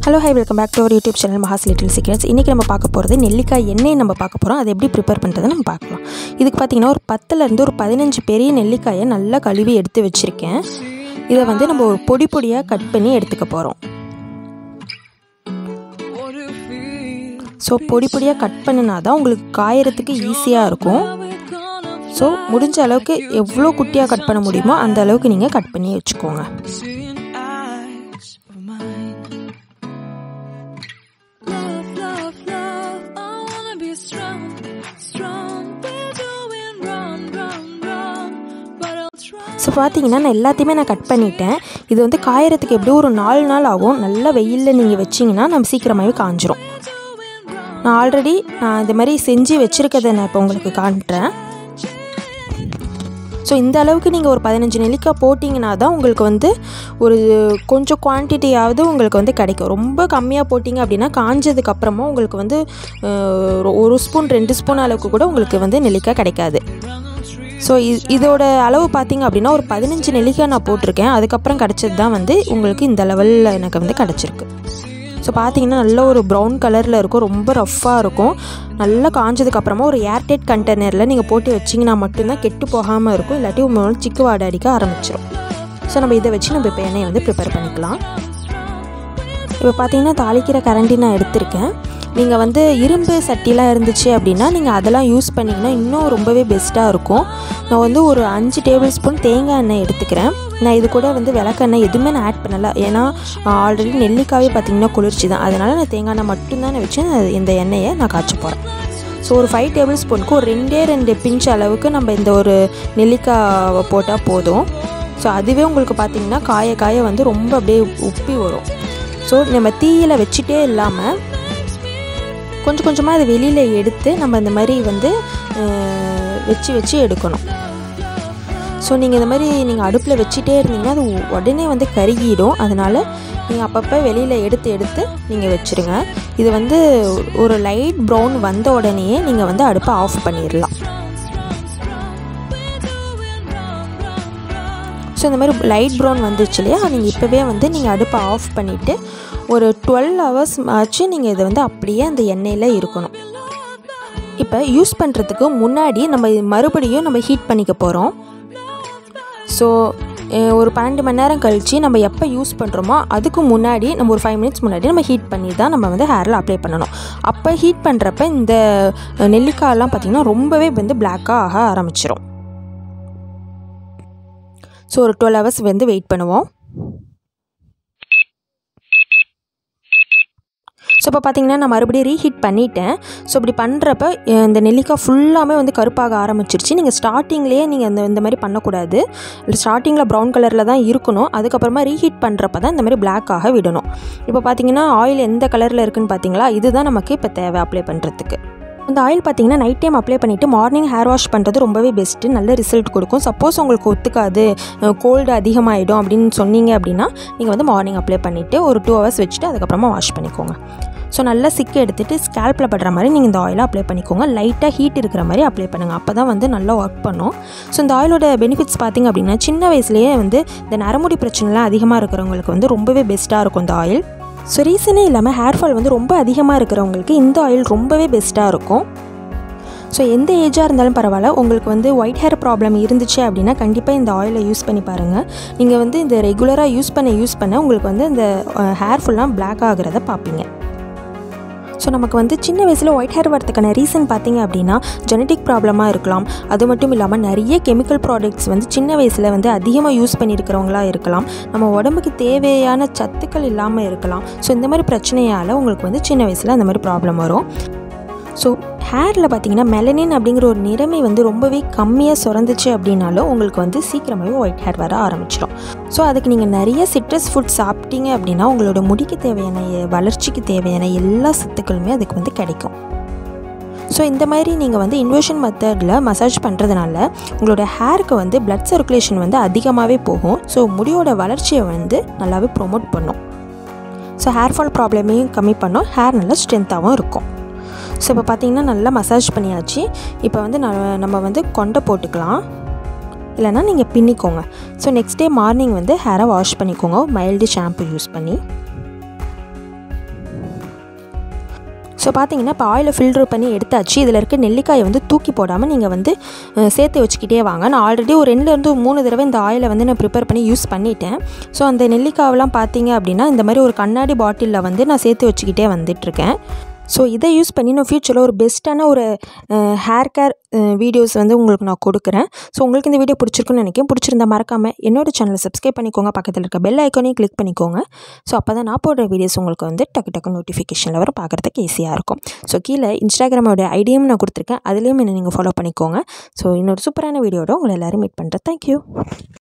Hello hi welcome back to our YouTube channel Maha's little secrets இன்றைக்கி நம்ம பார்க்க போகிறது நெல்லிக்காய் எண்ணெய் நம்ம பார்க்க போகிறோம் அதை எப்படி ப்ரிப்பேர் பண்ணுறதை நம்ம பார்க்கலாம் இதுக்கு பார்த்தீங்கன்னா ஒரு பத்துலேருந்து ஒரு பதினஞ்சு பெரிய நெல்லிக்காயை நல்லா கழுவி எடுத்து வச்சுருக்கேன் இதை வந்து நம்ம ஒரு பொடி பொடியாக கட் பண்ணி எடுத்துக்க போகிறோம் ஸோ பொடி பொடியாக கட் பண்ணினா தான் உங்களுக்கு காயறதுக்கு ஈஸியாக இருக்கும் ஸோ முடிஞ்ச அளவுக்கு எவ்வளோ குட்டியாக கட் பண்ண முடியுமோ அந்த அளவுக்கு நீங்கள் கட் பண்ணி வச்சுக்கோங்க seeing eyes of mine. Love, love, love, I wanna be strong, strong. We're doing wrong, wrong, wrong, but I'll try. So பார்த்தீங்கன்னா நான் எல்லாத்தையுமே நான் கட் பண்ணிட்டேன் இது வந்து காயறதுக்கு எப்படியும் ஒரு நாலு நாள் ஆகும் நல்லா வெயிலில் நீங்கள் வச்சிங்கன்னா நம்ம சீக்கிரமாகவே காஞ்சிரும் நான் ஆல்ரெடி நான் இந்த மாதிரி செஞ்சு வச்சுருக்கதை நான் இப்போ உங்களுக்கு காட்டுறேன் ஸோ இந்த அளவுக்கு நீங்கள் ஒரு பதினஞ்சு நெல்லிக்காய் போட்டிங்கன்னா தான் உங்களுக்கு வந்து ஒரு கொஞ்சம் குவான்டிட்டியாவது உங்களுக்கு வந்து கிடைக்கும் ரொம்ப கம்மியாக போட்டிங்க அப்படின்னா காஞ்சதுக்கு அப்புறமா உங்களுக்கு வந்து அஹ், ஒரு- ஒரு ஸ்பூன் ரெண்டு ஸ்பூன் அளவுக்கு கூட உங்களுக்கு வந்து நெல்லிக்காய் கிடைக்காது ஸோ இதோட அளவு பார்த்தீங்க அப்படின்னா ஒரு பதினஞ்சு நெல்லிக்காய் நான் போட்டிருக்கேன் அதுக்கப்புறம் கிடச்சது தான் வந்து உங்களுக்கு இந்த லெவலில் எனக்கு வந்து கிடச்சிருக்கு ஸோ பார்த்தீங்கன்னா நல்ல ஒரு ப்ரௌன் கலரில் இருக்கும் ரொம்ப ரஃப்பாக இருக்கும் நல்லா காஞ்சதுக்கு அப்புறமா ஒரு ஏர்டைட் கண்டெய்னரில் நீங்கள் போட்டு வச்சிங்கன்னா மட்டும்தான் கெட்டு போகாமல் இருக்கும் இல்லாட்டி உங்களோட சிக்கு வாடை அடிக்க ஆரம்பிச்சிடும் ஸோ நம்ம இதை வச்சு நம்ம இப்போ எண்ணெயை வந்து ப்ரிப்பேர் பண்ணிக்கலாம் இப்போ பார்த்தீங்கன்னா தாளிக்கிற கரண்டி நான் எடுத்திருக்கேன் நீங்கள் வந்து இரும்பு சட்டிலாம் இருந்துச்சு அப்படின்னா நீங்கள் அதெல்லாம் யூஸ் பண்ணிங்கன்னா இன்னும் ரொம்பவே பெஸ்ட்டாக இருக்கும் நான் வந்து ஒரு அஞ்சு டேபிள் ஸ்பூன் தேங்காய் எண்ணெய் எடுத்துக்கிறேன் நான் இது கூட வந்து விளக்கெண்ணெய் எதுவுமே நான் ஆட் பண்ணலை ஏன்னா ஆல்ரெடி நெல்லிக்காவே பார்த்தீங்கன்னா குளிர்ச்சி தான் அதனால் நான் தேங்காய் எண்ணெய் மட்டும்தான் நான் வச்சு நான் இந்த எண்ணெயை நான் காய்ச்ச போகிறேன் ஸோ ஒரு ஃபைவ் டேபிள் ஸ்பூனுக்கு ஒரு ரெண்டே ரெண்டு பிஞ்ச் அளவுக்கு நம்ம இந்த ஒரு நெல்லிக்காவை போட்டால் போதும் ஸோ அதுவே உங்களுக்கு பார்த்தீங்கன்னா காய காய வந்து ரொம்ப அப்படியே உப்பி வரும் ஸோ நம்ம தீயில வச்சுட்டே இல்லாமல் கொஞ்சம் கொஞ்சமாக அதை வெளியில் எடுத்து நம்ம இந்த மாதிரி வந்து அஹ், வச்சு வச்சு எடுக்கணும் ஸோ நீங்கள் இந்த மாதிரி நீங்கள் அடுப்பில் வச்சுட்டே இருந்தீங்கன்னா அது உ- உடனே வந்து கருகிடும் அதனால் நீங்கள் அப்பப்போ வெளியில் எடுத்து எடுத்து நீங்கள் வச்சுருங்க இது வந்து ஒரு லைட் ப்ரௌன் வந்த உடனேயே நீங்கள் வந்து அடுப்பை ஆஃப் பண்ணிடலாம் ஸோ இந்த மாதிரி லைட் ப்ரௌன் வந்துச்சு இல்லையா நீங்கள் இப்போவே வந்து நீங்கள் அடுப்பை ஆஃப் பண்ணிவிட்டு ஒரு டுவெல் ஹவர்ஸ் ஆச்சு நீங்கள் இதை வந்து அப்படியே அந்த எண்ணெயில் இருக்கணும் இப்போ யூஸ் பண்ணுறதுக்கு முன்னாடி நம்ம இது மறுபடியும் நம்ம ஹீட் பண்ணிக்க போகிறோம் ஸோ ஒரு பன்னெண்டு மணி நேரம் கழித்து நம்ம எப்போ யூஸ் பண்ணுறோமோ அதுக்கு முன்னாடி நம்ம ஒரு ஃபைவ் மினிட்ஸ் முன்னாடி நம்ம ஹீட் பண்ணி தான் நம்ம வந்து ஹேரில் அப்ளை பண்ணணும் அப்போ ஹீட் பண்ணுறப்ப இந்த அஹ், நெல்லிக்காயெல்லாம் பார்த்திங்கன்னா ரொம்பவே வந்து பிளாக்காக ஆக ஆரம்பிச்சிரும் ஸோ ஒரு டுவெல் ஹவர்ஸ் வந்து வெயிட் பண்ணுவோம் ஸோ இப்போ பார்த்தீங்கன்னா நான் மறுபடியும் ரீஹீட் பண்ணிட்டேன் ஸோ இப்படி பண்ணுறப்ப அஹ், இந்த நெல்லிக்காய் ஃபுல்லாமே வந்து கருப்பாக ஆரம்பிச்சிருச்சு நீங்கள் ஸ்டார்டிங்லேயே நீங்கள் இந்த இந்த மாதிரி பண்ணக்கூடாது ஸ்டார்டிங்கில் ப்ரௌன் கலரில் தான் இருக்கணும் அதுக்கப்புறமா ரீஹீட் பண்ணுறப்ப தான் இந்த மாதிரி black ஆக விடணும் இப்போ பார்த்தீங்கன்னா ஆயில் எந்த கலரில் இருக்குன்னு பார்த்தீங்களா இதுதான் நமக்கு இப்போ தேவை அப்ளை பண்ணுறதுக்கு இந்த ஆயில் பார்த்தீங்கன்னா நைட் டைம் அப்ளை பண்ணிவிட்டு மார்னிங் ஹேர் வாஷ் பண்ணுறது ரொம்பவே பெஸ்ட்டு நல்ல ரிசல்ட் கொடுக்கும் சப்போஸ் உங்களுக்கு ஒத்துக்காது கோல்டு அதிகமாகிடும் அப்படின்னு சொன்னீங்க அப்படின்னா நீங்கள் வந்து மார்னிங் அப்ளை பண்ணிவிட்டு ஒரு டூ ஹவர்ஸ் வச்சுட்டு அதுக்கப்புறமா வாஷ் பண்ணிக்கோங்க ஸோ நல்லா சிக்கு எடுத்துகிட்டு ஸ்கேல்பில் படுற மாதிரி நீங்கள் இந்த ஆயிலை அப்ளை பண்ணிக்கோங்க லைட்டாக ஹீட் இருக்கிற மாதிரி அப்ளை பண்ணுங்கள் அப்போ தான் வந்து நல்லா ஒர்க் பண்ணும் ஸோ இந்த ஆயிலோட பெனிஃபிட்ஸ் பார்த்திங்க அப்படின்னா சின்ன வயசுலேயே வந்து இந்த நரமுடி பிரச்சனைலாம் அதிகமாக இருக்கிறவங்களுக்கு வந்து ரொம்பவே பெஸ்ட்டாக இருக்கும் இந்த ஆயில் ஸோ ரீசனே இல்லாமல் ஹேர் ஃபால் வந்து ரொம்ப அதிகமாக இருக்கிறவங்களுக்கு இந்த ஆயில் ரொம்பவே பெஸ்ட்டாக இருக்கும் ஸோ எந்த ஏஜாக இருந்தாலும் பரவாயில்ல உங்களுக்கு வந்து ஒயிட் ஹேர் ப்ராப்ளம் இருந்துச்சு அப்படின்னா கண்டிப்பாக இந்த ஆயிலை யூஸ் பண்ணி பாருங்கள் நீங்கள் வந்து இந்த ரெகுலராக யூஸ் பண்ண யூஸ் பண்ண உங்களுக்கு வந்து இந்த ஹேர் ஃபுல்லாக பிளாக் ஆகிறத பார்ப்பீங்க ஸோ நமக்கு வந்து சின்ன வயசில் ஒயிட் ஹேர் வரதுக்கான ரீசன் பார்த்தீங்க அப்படின்னா ஜெனட்டிக் ப்ராப்ளமாக இருக்கலாம் அது மட்டும் இல்லாமல் நிறைய கெமிக்கல் ப்ராடக்ட்ஸ் வந்து சின்ன வயசில் வந்து அதிகமாக யூஸ் பண்ணியிருக்கிறவங்களா இருக்கலாம் நம்ம உடம்புக்கு தேவையான சத்துக்கள் இல்லாமல் இருக்கலாம் ஸோ இந்த மாதிரி பிரச்சனையால் உங்களுக்கு வந்து சின்ன வயசில் அந்த மாதிரி ப்ராப்ளம் வரும் ஸோ ஹேரில் பார்த்தீங்கன்னா மெலனின் அப்படிங்கிற ஒரு நிறமை வந்து ரொம்பவே கம்மியாக சுரந்துச்சு அப்படின்னாலும் உங்களுக்கு வந்து சீக்கிரமாகவே ஒயிட் ஹேர் வர ஆரம்பிச்சிடும் ஸோ அதுக்கு நீங்கள் நிறைய சிட்ரஸ் ஃபுட் சாப்பிட்டீங்க அப்படின்னா உங்களோட முடிக்கு தேவையான எ- வளர்ச்சிக்கு தேவையான எல்லா சத்துக்களுமே அதுக்கு வந்து கிடைக்கும் ஸோ இந்த மாதிரி நீங்கள் வந்து இன்வெஷன் மெத்தடில் மசாஜ் பண்ணுறதுனால உங்களோட ஹேருக்கு வந்து பிளட் சர்க்குலேஷன் வந்து அதிகமாகவே போகும் ஸோ முடியோட வளர்ச்சியை வந்து நல்லாவே ப்ரொமோட் பண்ணும் ஸோ ஹேர் ஃபால் ப்ராப்ளமையும் கம்மி பண்ணும் ஹேர் நல்லா ஸ்ட்ரென்த்தாகவும் இருக்கும் ஸோ இப்போ பார்த்தீங்கன்னா நல்லா மசாஜ் பண்ணியாச்சு இப்போ வந்து ந- நம்ம வந்து கொண்டை போட்டுக்கலாம் இல்லைன்னா நீங்கள் பின்னிக்கோங்க ஸோ நெக்ஸ்ட் டே மார்னிங் வந்து ஹேரை வாஷ் பண்ணிக்கோங்க மைல்டு ஷாம்பு யூஸ் பண்ணி ஸோ பார்த்தீங்கன்னா இப்போ ஆயிலை ஃபில்டர் பண்ணி எடுத்தாச்சு இதில் இருக்க நெல்லிக்காயை வந்து தூக்கி போடாமல் நீங்கள் வந்து அஹ், சேர்த்து வச்சுக்கிட்டே வாங்க நான் ஆல்ரெடி ஒரு ரெண்டுலேருந்து மூணு தடவை இந்த ஆயிலை வந்து நான் ப்ரிப்பேர் பண்ணி யூஸ் பண்ணிட்டேன் ஸோ அந்த நெல்லிக்காவெல்லாம் பார்த்தீங்க அப்படின்னா இந்த மாதிரி ஒரு கண்ணாடி பாட்டிலில் வந்து நான் சேர்த்து வச்சுக்கிட்டே வந்துட்டுருக்கேன் ஸோ இதை யூஸ் பண்ணி நான் ஃப்யூச்சரில் ஒரு பெஸ்ட்டான ஒரு ஹேர் கேர் வீடியோஸ் வந்து உங்களுக்கு நான் கொடுக்குறேன் ஸோ உங்களுக்கு இந்த வீடியோ பிடிச்சிருக்குன்னு நினைக்கிறேன் பிடிச்சிருந்தா மறக்காமல் என்னோட சேனலை சப்ஸ்கிரைப் பண்ணிக்கோங்க பக்கத்தில் இருக்க பெல் ஐக்கானையும் கிளிக் பண்ணிக்கோங்க ஸோ அப்போ தான் நான் போடுற வீடியோஸ் உங்களுக்கு வந்து டக்கு டக்கு நோட்டிஃபிகேஷனில் வர பார்க்குறதுக்கு ஈஸியாக இருக்கும் ஸோ கீழே இன்ஸ்டாகிராமோட ஐடியும் நான் கொடுத்துருக்கேன் அதுலேயும் என்னை நீங்கள் ஃபாலோ பண்ணிக்கோங்க ஸோ இன்னொரு சூப்பரான வீடியோட உங்களை எல்லோரும் மீட் பண்ணுறேன் தேங்க்யூ